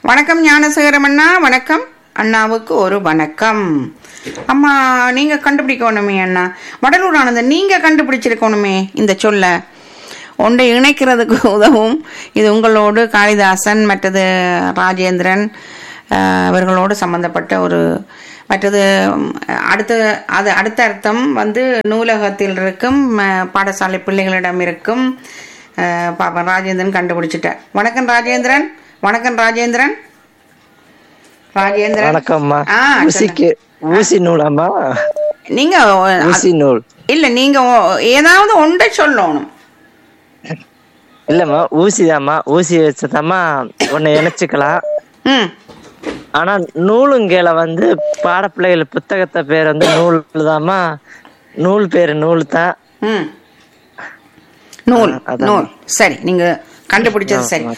வணக்கம் ஞானசேகரம் அண்ணா வணக்கம் அண்ணாவுக்கு ஒரு வணக்கம் அம்மா நீங்க கண்டுபிடிக்கணுமே அண்ணா வடலூர் ஆனந்தன் நீங்க கண்டுபிடிச்சிருக்கணுமே இந்த சொல்ல ஒன்றை இணைக்கிறதுக்கு உதவும் இது உங்களோடு காளிதாசன் மற்றது ராஜேந்திரன் அஹ், அவர்களோடு சம்பந்தப்பட்ட ஒரு மற்றது உம், அடுத்த அது அடுத்த அர்த்தம் வந்து நூலகத்தில் இருக்கும் அஹ், பாடசாலை பிள்ளைகளிடம் இருக்கும் அஹ், பாப்பா ராஜேந்திரன் கண்டுபிடிச்சிட்டார் வணக்கம் ராஜேந்திரன் வணக்கம் ராஜேந்திரன் ராஜேந்திரன் வணக்கம்மா ஆ, ஊசிக்கு ஊசி நூலாம்மா நீங்க அஹ், ஊசி நூல் இல்ல நீங்க ஒ- ஏதாவது ஒன்றை சொல்லணும் இல்லம்மா ஊசிதாம்மா ஊசி வச்சதாம்மா உன்னை இணைச்சுக்கலாம் ம் ஆனா நூலுங்கேல வந்து பாடப்பிள்ளைகள் புத்தகத்தை பேர் வந்து நூல் தாம்மா நூல் பேரு நூல் தான் ம் நூல் ஆ, அதான். நூல் சரி நீங்க கண்டுபிடிச்சது சரி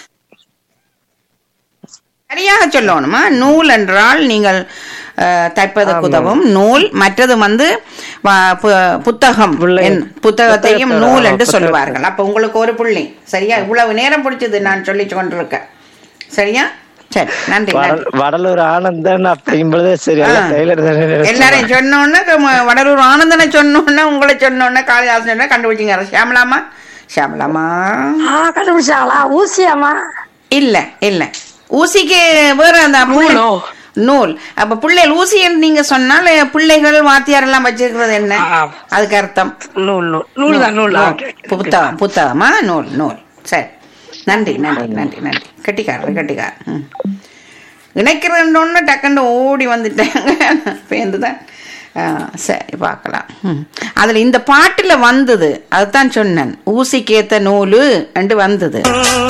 சரியாக சொல்லணுமா நூல் என்றால் நீங்கள் அஹ், தைப்பதற்கு உதவும் நூல் மற்றது வந்து வ- பு- புத்தகம் பிள்ளை- என்- புத்தகத்தையும் புத்தகத்தோட, நூல் என்று புத்தகத்தை. சொல்லுவார்கள் அப்ப உங்களுக்கு ஒரு புள்ளி சரியா இவ்வளவு நேரம் பிடிச்சது நான் சொல்லி கொண்டிருக்கேன் சரியா சரி நன்றி நன்றி வடல்- வடலூர் ஆனந்தன் அப்படிங்கும்போதே சரி எல்லாம் ஆ. டெய்லர் தானே நினைச்சேன். எல்லாரையும் சொன்னோன்னே க- வடலூர் ஆனந்தனை சொன்னோன்னே உங்களை சொன்னோன்னே காளிதாசன் சொன்ன கண்டுபிடிச்சிங்க ஷியாமலாமா ஷியாமலாமா ஆ கண்டுபிடிச்சாங்களா ஊசியாமா இல்ல இல்ல ஊசிக்கு வேற அந்த புள்ளை- நூலோ? நூல் அப்ப பிள்ளைகள் ஊசி என்று நீங்க சொன்னால் பிள்ளைகள் வாத்தியார் எல்லாம் வச்சிருக்கிறது என்ன ஆ. அதுக்கு அர்த்தம் நூல் நூல் நூல் தான் நூல் நூல். புத்தகம் புத்தகமா நூல் நூல் சரி நன்றி நன்றி நன்றி நன்றி கட்டிக்காரர் கட்டிக்காரர் ம். இணைக்கிறோன்னு டக்குன்னு ஓடி வந்துட்டாங்க பேர்ந்துதான் சரி பார்க்கலாம் ம். அதுல இந்த பாட்டுல வந்தது அதுதான் சொன்னேன் ஊசிக்கேத்த நூலு என்று வந்தது